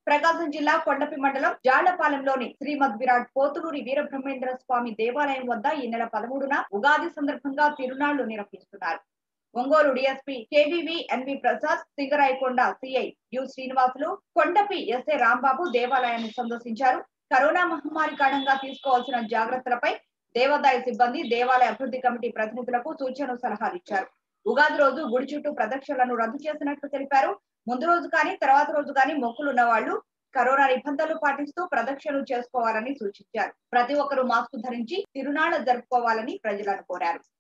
ప్రకాశం జిల్లా కొండపి మండలం జాళ్లపాలెంలోని శ్రీమద్ విరాట్ పోతులూరి వీరబ్రహ్మేంద్ర స్వామి దేవాలయం వద్ద ఈ నెల పదమూడున ఉగాది సందర్భంగా తిరునాళ్లు నిర్వహిస్తున్నారు Ongole DSP KVV NV Prasad Singarayakonda CI U Srinivasulu Kondapi SA Rambabu దేవాలయాన్ని సందర్శించారు కరోనా మహమ్మారి కారణంగా తీసుకోవాల్సిన జాగ్రత్తలపై దేవాదాయ సిబ్బంది దేవాలయ అభివృద్ధి కమిటీ ప్రతినిధులకు సూచనలు సలహాలు ఇచ్చారు ఉగాది రోజు గుడి చుట్టూ ప్రదక్షిణలను రద్దు చేసినట్లు తెలిపారు ముందు రోజు కానీ తర్వాత రోజు కానీ మొక్కులున్న వాళ్ళు కరోనా నిబంధనలు పాటిస్తూ ప్రదక్షిణలు చేసుకోవాలని సూచించారు ప్రతి ఒక్కరూ మాస్క్ ధరించి తిరునాళ్లు జరుపుకోవాలని ప్రజలను కోరారు